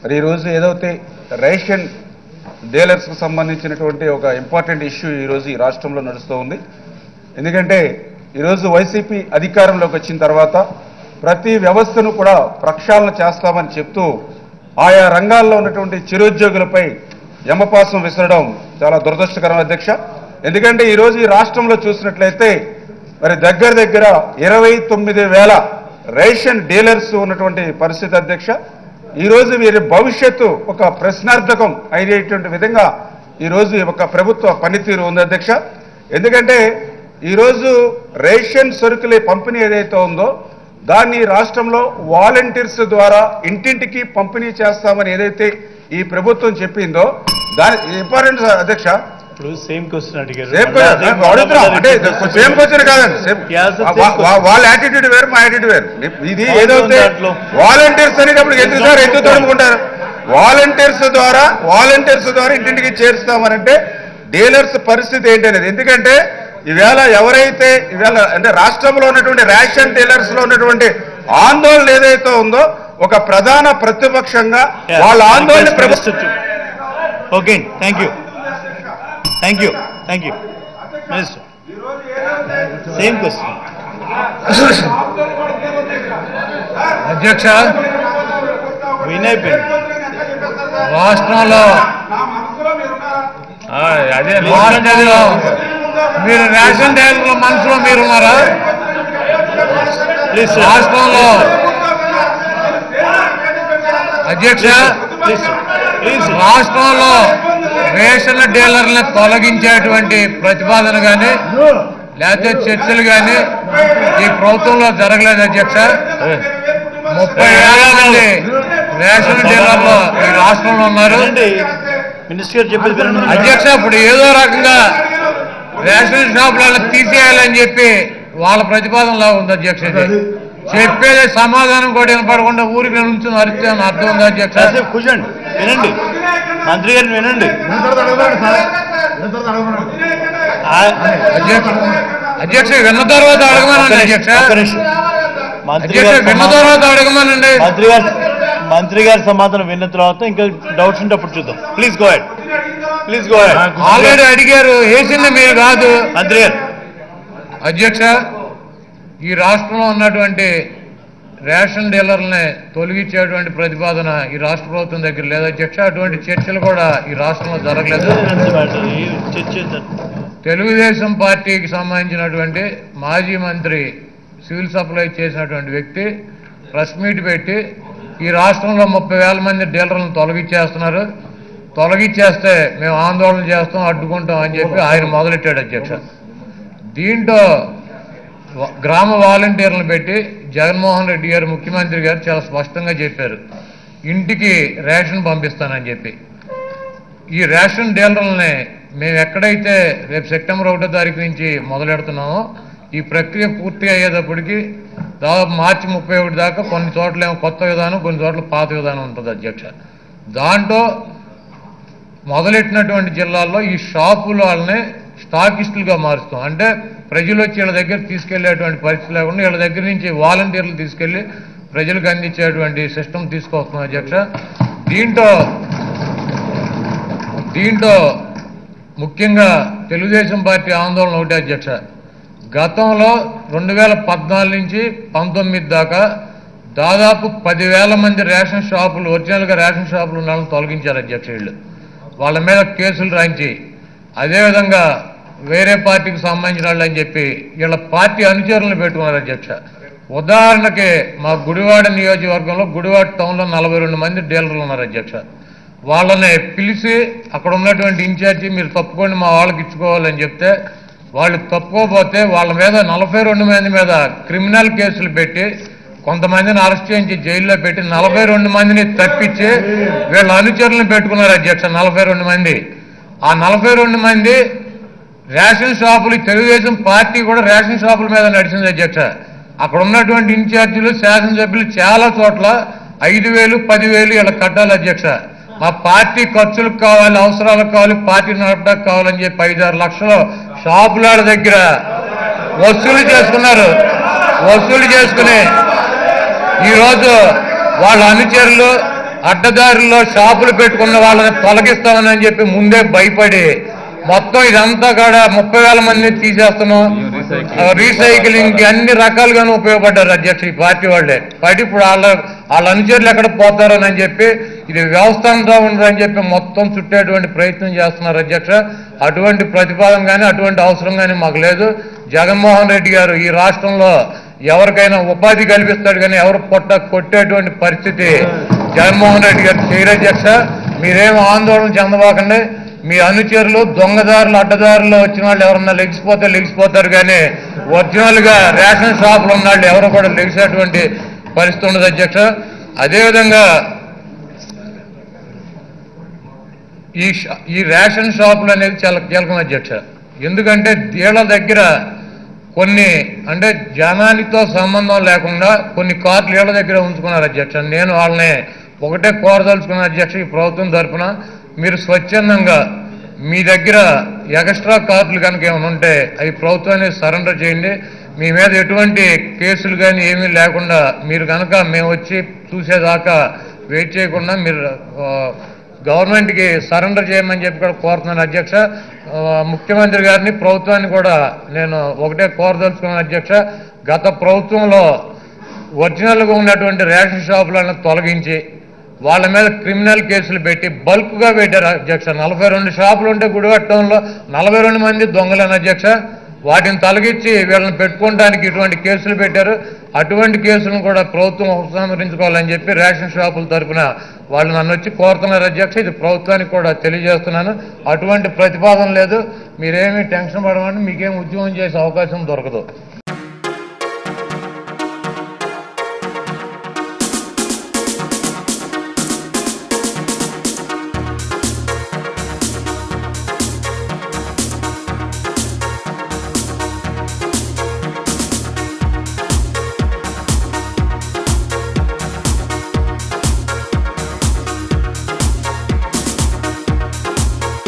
మరి ఈరోజు ఏదైతే రేషన్ డీలర్స్కు సంబంధించినటువంటి ఒక ఇంపార్టెంట్ ఇష్యూ ఈరోజు ఈ రాష్ట్రంలో నడుస్తూ ఉంది ఎందుకంటే ఈరోజు వైసీపీ అధికారంలోకి వచ్చిన తర్వాత ప్రతి వ్యవస్థను కూడా ప్రక్షాళన చేస్తామని చెప్తూ ఆయా రంగాల్లో ఉన్నటువంటి చిరుద్యోగులపై యమపాసం విసరడం చాలా దురదృష్టకరం అధ్యక్ష ఎందుకంటే ఈరోజు ఈ రాష్ట్రంలో చూసినట్లయితే మరి దగ్గర దగ్గర ఇరవై తొమ్మిది వేల రేషన్ డీలర్స్ ఉన్నటువంటి పరిస్థితి అధ్యక్ష ఈరోజు వీరి భవిష్యత్తు ఒక ప్రశ్నార్థకం అయ్యేటువంటి విధంగా ఈరోజు ఒక ప్రభుత్వ పనితీరు ఉంది అధ్యక్ష ఎందుకంటే ఈరోజు రేషన్ సరుకుల పంపిణీ ఏదైతే ఉందో దాన్ని రాష్ట్రంలో వాలంటీర్స్ ద్వారా ఇంటింటికి పంపిణీ చేస్తామని ఏదైతే ఈ ప్రభుత్వం చెప్పిందో దాని ఇంపార్టెంట్ అధ్యక్ష ఇప్పుడు సేమ్ క్వశ్చన్ అడిగారు సేమ్ మళ్ళా అదే క్వశ్చన్ అడుగుతున్నాం అంటే సేమ్ క్వశ్చన్ కాదండి సేమ్ Yeah, sir, same వా- వా- question. వాళ్ళ యాటిట్యూడ్ వేరు మా యాటిట్యూడ్ వేరు ఇది అవును, ఏదైతే దాంట్లో. వాలంటీర్స్ అనేటప్పుడు ఎందుకు సార్ ఎందుకు తడుముకుంటారు వాలంటీర్స్ ద్వారా వాలంటీర్స్ ద్వారా ఇంటింటికి చేరుస్తామనంటే డీలర్స్ పరిస్థితి ఏంటనేది ఎందుకంటే ఈవేళ ఎవరైతే ఈవేళ అంటే రాష్ట్రంలో ఉన్నటువంటి రేషన్ డీలర్స్ లో ఉన్నటువంటి ఆందోళన ఏదైతే ఉందో ఒక ప్రధాన ప్రతిపక్షంగా వాళ్ళ ఆందోళన ప్రభుత్వం okay thank you thank you thank you minister same question అధ్యక్ష విన్ అయిపోయింది రాష్ట్రంలో ఆ, అదే రాష్ట్రంలో మీరు రేషన్ డీలర్ల మనసులో మీరున్నారా ప్లీజ్ రాష్ట్రంలో అధ్యక్ష ప్లీజ్ ప్లీజ్ రాష్ట్రంలో రేషన్ డీలర్లను తొలగించేటువంటి ప్రతిపాదన కానీ లేకపోతే చర్చలు కానీ ఈ ప్రభుత్వంలో జరగలేదు అధ్యక్ష ముప్పై వేల మంది రేషన్ డీలర్లు ఈ రాష్ట్రంలో ఉన్నారు వినండి మినిస్టర్ గారు చెప్పేది వినండి అధ్యక్ష ఇప్పుడు ఏదో రకంగా రేషన్ షాపులను తీసేయాలని చెప్పి వాళ్ళ ప్రతిపాదనలా ఉంది అధ్యక్ష ఇది చెప్పేది సమాధానం కూడా వినపడకుండా ఊరికి నుంచి అరిస్తే అని అర్థం ఉంది అధ్యక్ష కాసేపు కూర్చోండి వినండి మంత్రి గారిని వినండి ఆ- అధ్యక్ష అధ్యక్ష విన్న తర్వాత అడగమనండి అధ్యక్ష ఒక్క నిమిషం. మంత్రి అధ్యక్ష గారి విన్న సమాధానం- తర్వాత అడగమనండి మంత్రి గారు మంత్రి గారి సమాధానం విన్న తర్వాత ఇంకా డౌట్స్ ఉంటే అప్పుడు చూద్దాం please go ahead please go ahead already అడిగారు వేసింది మీరు కాదు మంత్రి గారు అధ్యక్ష ఈ రాష్ట్రంలో ఉన్నటువంటి రేషన్ డీలర్లని తొలగించేటువంటి ప్రతిపాదన ఈ రాష్ట్ర ప్రభుత్వం దగ్గర లేదు అధ్యక్ష అటువంటి చర్చలు కూడా ఈ రాష్ట్రంలో జరగలేదు చర్చ తెలుగుదేశం పార్టీకి సంబంధించినటువంటి మాజీ మంత్రి సివిల్ సప్లై చేసినటువంటి వ్యక్తి ప్రెస్ మీట్ పెట్టి ఈ రాష్ట్రంలో ముప్పై వేల మంది డీలర్లను తొలగించేస్తున్నారు తొలగించేస్తే మేము ఆందోళన చేస్తాం అడ్డుకుంటాం అని చెప్పి ఆయన మొదలెట్టాడు అధ్యక్ష దీంట్లో వ- గ్రామ వాలంటీర్లను పెట్టి జగన్మోహన్ రెడ్డి గారు ముఖ్యమంత్రి గారు చాలా స్పష్టంగా చెప్పారు ఇంటికి రేషన్ పంపిస్తానని చెప్పి ఈ రేషన్ డీలర్లని మేము ఎక్కడైతే రేపు సెప్టెంబర్ ఒకటో తారీఖు నుంచి మొదలెడుతున్నామో ఈ ప్రక్రియ పూర్తి అయ్యేటప్పటికి దాదాపు మార్చి ముప్పై ఒకటి దాకా కొన్ని చోట్ల ఏమో కొత్త విధానం కొన్ని చోట్ల పాత విధానం ఉంటుంది అధ్యక్ష దాంట్లో మొదలెట్టినటువంటి జిల్లాల్లో ఈ షాపుల వాళ్ళని స్టాకిస్టులుగా మారుస్తాం అంటే ప్రజలు వచ్చి వీళ్ళ దగ్గర తీసుకెళ్లేటువంటి పరిస్థితి లేకుండా వీళ్ళ దగ్గర నుంచి వాలంటీర్లు తీసుకెళ్లి ప్రజలకు అందించేటువంటి సిస్టమ్ తీసుకొస్తున్నాం అధ్యక్ష దీంట్లో దీంట్లో ముఖ్యంగా తెలుగుదేశం పార్టీ ఆందోళన ఒకటి అధ్యక్ష గతంలో రెండు వేల పద్నాలుగు నుంచి పంతొమ్మిది దాకా దాదాపు పదివేల మంది రేషన్ షాపులు ఒరిజినల్గా రేషన్ షాపులు ఉన్న వాళ్ళని తొలగించారు అధ్యక్ష వీళ్ళు వాళ్ళ మీద కేసులు రాయించి అదేవిధంగా వేరే పార్టీకి సంబంధించిన వాళ్ళు అని చెప్పి వీళ్ళ పార్టీ అనుచరులను పెట్టుకున్నారు అధ్యక్ష ఉదాహరణకి మా గుడివాడ నియోజకవర్గంలో గుడివాడ టౌన్లో నలభై రెండు మంది డీలర్లు ఉన్నారు అధ్యక్ష వాళ్ళని పిలిచి అక్కడ ఉన్నటువంటి ఇన్ఛార్జి మీరు తప్పుకోండి మా వాళ్ళకి ఇచ్చుకోవాలని చెప్తే వాళ్ళు తప్పుకోకపోతే వాళ్ళ మీద నలభై రెండు మంది మీద క్రిమినల్ కేసులు పెట్టి కొంతమందిని అరెస్ట్ చేయించి జైల్లో పెట్టి నలభై రెండు మందిని తప్పించి వీళ్ళ అనుచరులను పెట్టుకున్నారు అధ్యక్ష నలభై రెండు మంది ఆ నలభై రెండు మంది రేషన్ షాపులు తెలుగుదేశం పార్టీ కూడా రేషన్ షాపుల మీద నడిచింది అధ్యక్ష అక్కడ ఉన్నటువంటి ఇన్ఛార్జీలు శాసనసభ్యులు చాలా చోట్ల ఐదు వేలు పదివేలు ఇలా కట్టాలి అధ్యక్ష మా పార్టీ ఖర్చులకు కావాలి అవసరాలకు కావాలి పార్టీ నడపడానికి కావాలని చెప్పి ఐదారు లక్షలు షాపుల దగ్గర వసూలు చేసుకున్నారు వసూలు చేసుకుని ఈరోజు వాళ్ళ అనుచరులు అడ్డదారిలో షాపులు పెట్టుకున్న వాళ్ళని తొలగిస్తామని చెప్పి ముందే భయపడి మొత్తం ఇదంతా కూడా ముప్పై వేల మందిని తీసేస్తున్నాం ఆ, రీసైక్లింగ్ కి అన్ని రకాలుగానే ఉపయోగపడ్డారు అధ్యక్ష ఈ పార్టీ వాళ్ళే పడి ఇప్పుడు వాళ్ళ వాళ్ళ అనుచరులు ఎక్కడ పోతారని అని చెప్పి ఇది వ్యవస్థ అంతా ఉండదని చెప్పి మొత్తం చుట్టేటువంటి ప్రయత్నం చేస్తున్నారు అధ్యక్ష అటువంటి ప్రతిపాదన కానీ అటువంటి అవసరం కానీ మాకు లేదు జగన్మోహన్ రెడ్డి గారు ఈ రాష్ట్రంలో ఎవరికైనా ఉపాధి కల్పిస్తాడు కానీ ఎవరు పొట్ట కొట్టేటువంటి పరిస్థితి జగన్మోహన్ రెడ్డి గారు చేయరు అధ్యక్ష మీరేం ఆందోళన చెందబాకండి మీ అనుచరులు దొంగదారులు అడ్డదారులు వచ్చిన వాళ్ళు ఎవరన్నా లెగిసిపోతే లెగిసిపోతారు కానీ ఒరిజినల్ గా రేషన్ షాపులు ఉన్న వాళ్ళు ఎవరు కూడా లెగిసేటువంటి పరిస్థితి ఉండదు అధ్యక్ష అదేవిధంగా ఈ షా- ఈ రేషన్ షాపులు అనేది చాలా కీలకం అధ్యక్ష ఎందుకంటే వీళ్ళ దగ్గర కొన్ని అంటే జనానితో సంబంధం లేకుండా కొన్ని కార్డులు వీళ్ళ దగ్గర ఉంచుకున్నారు అధ్యక్ష నేను వాళ్ళని ఒకటే కోరదలుచుకున్న అధ్యక్ష ఈ ప్రభుత్వం తరఫున మీరు స్వచ్ఛందంగా మీ దగ్గర ఎక్స్ట్రా కార్డులు కనుక ఏమైనా ఉంటే అవి ప్రభుత్వానికి సరెండర్ చేయండి మీ మీద ఎటువంటి కేసులు కానీ ఏమీ లేకుండా మీరు కనుక మేము వచ్చి చూసేదాకా వెయిట్ చేయకుండా మీరు ఆ, గవర్నమెంట్కి సరెండర్ చేయమని చెప్పి కూడా కోరుతున్నాను అధ్యక్ష ఆ, ముఖ్యమంత్రి గారిని ప్రభుత్వాన్ని కూడా నేను ఒకటే కోరదలుచుకున్నాను అధ్యక్ష గత ప్రభుత్వంలో ఒరిజినల్గా ఉన్నటువంటి రేషన్ షాపులను తొలగించి వాళ్ళ మీద క్రిమినల్ కేసులు పెట్టి బల్క్గా పెట్టారు అధ్యక్ష నలభై రెండు షాపులు ఉంటే గుడివట్టంలో నలభై రెండు మంది దొంగలేని అధ్యక్ష వాటిని తొలగించి వీళ్ళని పెట్టుకోవడానికి ఇటువంటి కేసులు పెట్టారు అటువంటి కేసులను కూడా ప్రభుత్వం ఉపసంహరించుకోవాలని చెప్పి రేషన్ షాపుల తరపున వాళ్ళు నన్ను వచ్చి కోరుతున్నారు అధ్యక్ష ఇది ప్రభుత్వానికి కూడా తెలియజేస్తున్నాను అటువంటి ప్రతిపాదన లేదు మీరేమీ టెన్షన్ పడమంటే మీకేం ఉద్యమం చేసే అవకాశం దొరకదు